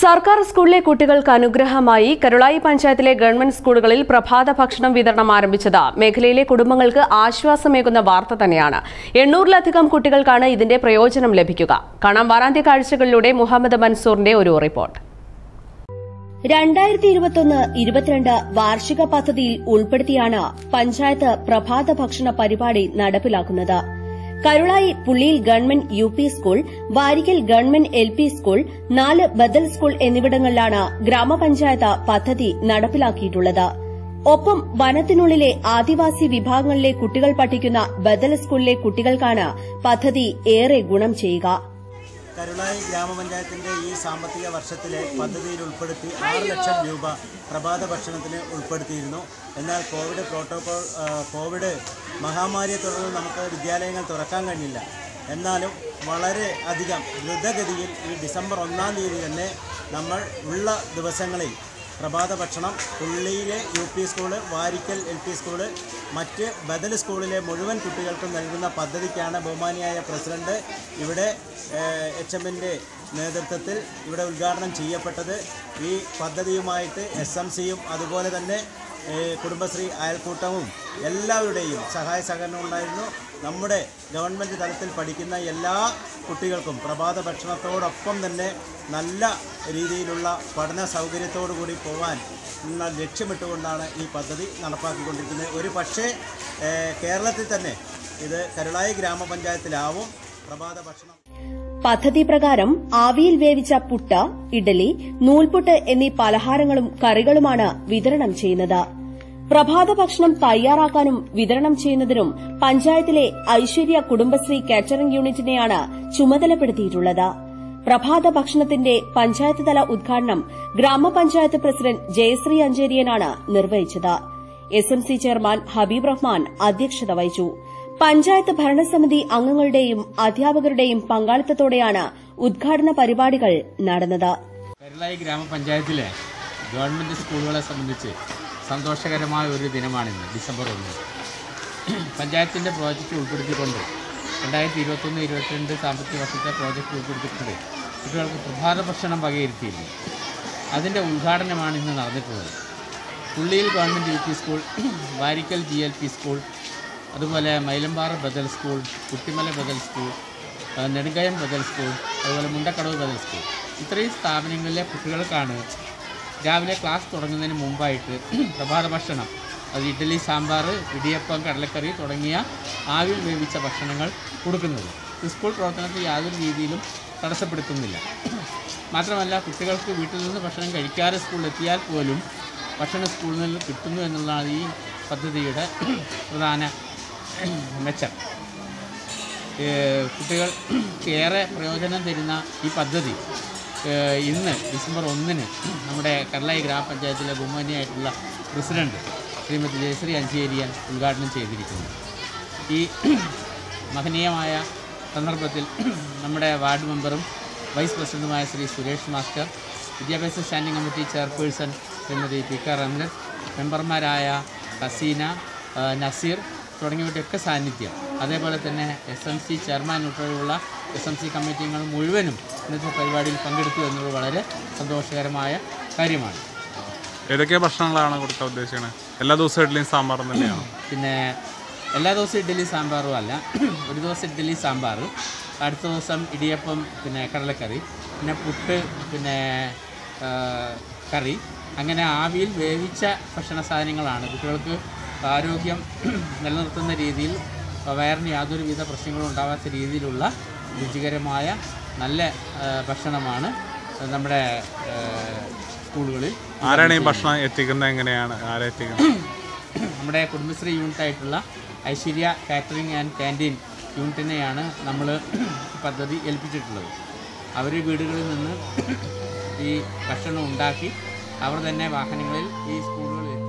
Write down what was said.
സർക്കാർ സ്കൂളിലെ കുട്ടികൾക്ക് അനുഗ്രഹമായി കരുളായി പഞ്ചായത്തിലെ ഗവൺമെന്റ് സ്കൂളുകളിൽ പ്രഭാത ഭക്ഷണം വിതരണം ആരംഭിച്ചത് മേഖലയിലെ കുടുംബങ്ങൾക്ക് ആശ്വാസമേകുന്ന വാർത്ത തന്നെയാണ് എണ്ണൂറിലധികം കുട്ടികൾക്കാണ് ഇതിന്റെ പ്രയോജനം ലഭിക്കുക കാണാം വാരാന്ത്യ കാഴ്ചകളിലൂടെ മുഹമ്മദ് മൻസൂറിന്റെ ഒരു റിപ്പോർട്ട് രണ്ടായിരത്തി ഇരുപത്തൊന്ന് ഇരുപത്തിരണ്ട് വാർഷിക പദ്ധതിയിൽ ഉൾപ്പെടുത്തിയാണ് പഞ്ചായത്ത് പ്രഭാത ഭക്ഷണ പരിപാടി നടപ്പിലാക്കുന്നത് കരുളായി പുള്ളിയിൽ government U P school Varikkal government L P school നാല് ബദൽ സ്കൂൾ എന്നിവിടങ്ങളിലാണ് ഗ്രാമപഞ്ചായത്ത് പദ്ധതി നടപ്പിലാക്കിയിട്ടുള്ളത് ഒപ്പം വനത്തിനുള്ളിലെ ആദിവാസി വിഭാഗങ്ങളിലെ കുട്ടികൾ പഠിക്കുന്ന ബദൽ സ്കൂളിലെ കുട്ടികൾക്കാണ് പദ്ധതി ഏറെ ഗുണം ചെയ്യുക കരുളായി ഗ്രാമപഞ്ചായത്തിൻ്റെ ഈ സാമ്പത്തിക വർഷത്തിലെ പദ്ധതിയിൽ ഉൾപ്പെടുത്തി ആറ് ലക്ഷം രൂപ പ്രഭാത ഭക്ഷണത്തിന് ഉൾപ്പെടുത്തിയിരുന്നു എന്നാൽ കോവിഡ് പ്രോട്ടോകോൾ ആ, കോവിഡ് മഹാമാരിയെ തുടർന്ന് നമുക്ക് വിദ്യാലയങ്ങൾ തുറക്കാൻ കഴിഞ്ഞില്ല എന്നാലും വളരെ അധികം ദ്രുതഗതിയിൽ ഈ ഡിസംബർ ഒന്നാം തീയതി തന്നെ നമ്മൾ ഉള്ള ദിവസങ്ങളിൽ പ്രഭാത ഭക്ഷണം പുള്ളിയിലെ U P school Varikkal L P school മറ്റ് ബദൽ സ്കൂളിലെ മുഴുവൻ കുട്ടികൾക്കും നൽകുന്ന പദ്ധതിക്കാണ് ബഹുമാനിയായ പ്രസിഡന്റ് ഇവിടെ എച്ച് എമ്മിൻ്റെ നേതൃത്വത്തിൽ ഇവിടെ ഉദ്ഘാടനം ചെയ്യപ്പെട്ടത് ഈ പദ്ധതിയുമായിട്ട് എസ് എം സിയും അതുപോലെ തന്നെ ഏഹ്, കുടുംബശ്രീ അയൽക്കൂട്ടവും എല്ലാവരുടെയും സഹായ സഹകരണം ഉണ്ടായിരുന്നു നമ്മുടെ ഗവൺമെൻറ് തലത്തിൽ പഠിക്കുന്ന എല്ലാ കുട്ടികൾക്കും പ്രഭാത ഭക്ഷണത്തോടൊപ്പം തന്നെ നല്ല രീതിയിലുള്ള പഠന സൗകര്യത്തോടു കൂടി പോകാൻ എന്ന ലക്ഷ്യമിട്ടുകൊണ്ടാണ് ഈ പദ്ധതി നടപ്പാക്കിക്കൊണ്ടിരിക്കുന്നത് ഒരു പക്ഷേ ഏഹ്, കേരളത്തിൽ തന്നെ ഇത് കരുളായി ഗ്രാമപഞ്ചായത്തിലാവും പ്രഭാത ഭക്ഷണം പദ്ധതി പ്രകാരം ആവിയിൽ വേവിച്ച പുട്ട് ഇഡലി നൂൽപുട്ട് എന്നീ പലഹാരങ്ങളും കറികളുമാണ് വിതരണം ചെയ്യുന്നത് പ്രഭാത ഭക്ഷണം തയ്യാറാക്കാനും വിതരണം ചെയ്യുന്നതിനും പഞ്ചായത്തിലെ ഐശ്വര്യ കുടുംബശ്രീ കാറ്ററിംഗ് യൂണിറ്റിനെയാണ് ചുമതലപ്പെടുത്തിയിട്ടുള്ളത് പ്രഭാത ഭക്ഷണത്തിന്റെ പഞ്ചായത്ത് തല ഉദ്ഘാടനം ഗ്രാമപഞ്ചായത്ത് പ്രസിഡന്റ് ജയശ്രീ അഞ്ചേരിയനാണ് നിർവഹിച്ചത് S M C chairman Habib Rahman അധ്യക്ഷത വഹിച്ചു പഞ്ചായത്ത് ഭരണസമിതി അംഗങ്ങളുടെയും അധ്യാപകരുടെയും പങ്കാളിത്തത്തോടെയാണ് ഉദ്ഘാടന പരിപാടികൾ നടന്നത് കരുളായി ഗ്രാമപഞ്ചായത്തിലെ ഗവൺമെൻറ് സ്കൂളുകളെ സംബന്ധിച്ച് സന്തോഷകരമായ ഒരു ദിനമാണിന്ന് ഡിസംബർ ഒന്ന് പഞ്ചായത്തിൻ്റെ പ്രോജക്റ്റ് ഉൾപ്പെടുത്തിക്കൊണ്ട് രണ്ടായിരത്തി ഇരുപത്തൊന്ന് ഇരുപത്തിരണ്ട് സാമ്പത്തിക വർഷത്തെ പ്രോജക്റ്റ് ഉൾപ്പെടുത്തിക്കൊണ്ട് കുട്ടികൾക്ക് പ്രഭാത ഭക്ഷണം വകയിരുത്തിയിരുന്നു അതിൻ്റെ ഉദ്ഘാടനമാണ് ഇന്ന് നടന്നിട്ടുള്ളത് പുള്ളിയിൽ government U P school Varikkal G L P school അതുപോലെ മൈലമ്പാറ ബദൽ സ്കൂൾ കുട്ടിമല ബദൽ സ്കൂൾ ആ, നെടുങ്കയം ബദൽ സ്കൂൾ അതുപോലെ മുണ്ടക്കടവ് ബദൽ സ്കൂൾ ഇത്രയും സ്ഥാപനങ്ങളിലെ കുട്ടികൾക്കാണ് രാവിലെ ക്ലാസ് തുടങ്ങുന്നതിന് മുമ്പായിട്ട് പ്രഭാത ഭക്ഷണം അത് ഇഡ്ഡലി സാമ്പാർ ഇടിയപ്പം കടലക്കറി തുടങ്ങിയ ആവിൽ വേവിച്ച ഭക്ഷണങ്ങൾ കൊടുക്കുന്നത് ഇത് സ്കൂൾ പ്രവർത്തനത്തെ യാതൊരു രീതിയിലും തടസ്സപ്പെടുത്തുന്നില്ല മാത്രമല്ല കുട്ടികൾക്ക് വീട്ടിൽ നിന്ന് ഭക്ഷണം കഴിക്കാതെ സ്കൂളിൽ എത്തിയാൽ പോലും ഭക്ഷണം സ്കൂളിൽ നിന്ന് കിട്ടുന്നു എന്നുള്ളതാണ് ഈ പദ്ധതിയുടെ പ്രധാന മെച്ചം ഏഹ് കുട്ടികൾ ഏറെ പ്രയോജനം തരുന്ന ഈ പദ്ധതി ഏഹ് ഇന്ന് ഡിസംബർ ഒന്നിന് നമ്മുടെ കർലായി ഗ്രാമപഞ്ചായത്തിലെ ബഹുമാനിയായിട്ടുള്ള പ്രസിഡന്റ് ശ്രീമതി ജയശ്രീ അഞ്ചേരിയൻ ഉദ്ഘാടനം ചെയ്തിരിക്കുന്നു ഈ മഹനീയമായ സന്ദർഭത്തിൽ നമ്മുടെ വാർഡ് മെമ്പറും വൈസ് പ്രസിഡന്റുമായ ശ്രീ സുരേഷ് മാസ്റ്റർ വിദ്യാഭ്യാസ standing committee chairperson Shrimati P K Ramlath മെമ്പർമാരായ ഹസീന ആ, നസീർ തുടങ്ങിയവരുടെയൊക്കെ സാന്നിധ്യം അതേപോലെ തന്നെ എസ് എം സി ചെയർമാൻ ഉൾപ്പെടെയുള്ള എസ് എം സി കമ്മിറ്റികൾ മുഴുവനും ഇന്നത്തെ പരിപാടിയിൽ പങ്കെടുത്തു എന്നുള്ളത് വളരെ സന്തോഷകരമായ കാര്യമാണ് ഏതൊക്കെ ഭക്ഷണങ്ങളാണ് കൊടുക്കാൻ ഉദ്ദേശിക്കുന്നത് എല്ലാ ദിവസവും ഇഡ്ഡലിയും സാമ്പാറും തന്നെയാണ് പിന്നെ എല്ലാ ദിവസവും ഇഡ്ഡലി സാമ്പാറും അല്ല ഒരു ദിവസം ഇഡ്ഡലി സാമ്പാർ അടുത്ത ദിവസം ഇടിയപ്പം പിന്നെ കടലക്കറി പിന്നെ പുട്ട് പിന്നെ ആ, കറി അങ്ങനെ ആവിയിൽ വേവിച്ച ഭക്ഷണ സാധനങ്ങളാണ് കുട്ടികൾക്ക് ആരോഗ്യം നിലനിർത്തുന്ന രീതിയിൽ വയറിന് യാതൊരുവിധ പ്രശ്നങ്ങളും ഉണ്ടാകാത്ത രീതിയിലുള്ള രുചികരമായ നല്ല ആ, ഭക്ഷണമാണ് നമ്മുടെ ആ, സ്കൂളുകളിൽ ആരാണ് ഈ ഭക്ഷണം എത്തിക്കുന്നത് എങ്ങനെയാണ് ആരെ എത്തിക്കുന്നത് നമ്മുടെ കുടുംബശ്രീ യൂണിറ്റായിട്ടുള്ള ഐശ്വര്യ കാറ്ററിംഗ് ആൻഡ് ക്യാൻറ്റീൻ യൂണിറ്റിനെയാണ് നമ്മൾ പദ്ധതി ഏൽപ്പിച്ചിട്ടുള്ളത് അവർ വീടുകളിൽ നിന്ന് ഈ ഭക്ഷണം ഉണ്ടാക്കി അവർ തന്നെ വാഹനങ്ങളിൽ ഈ സ്കൂളുകളിൽ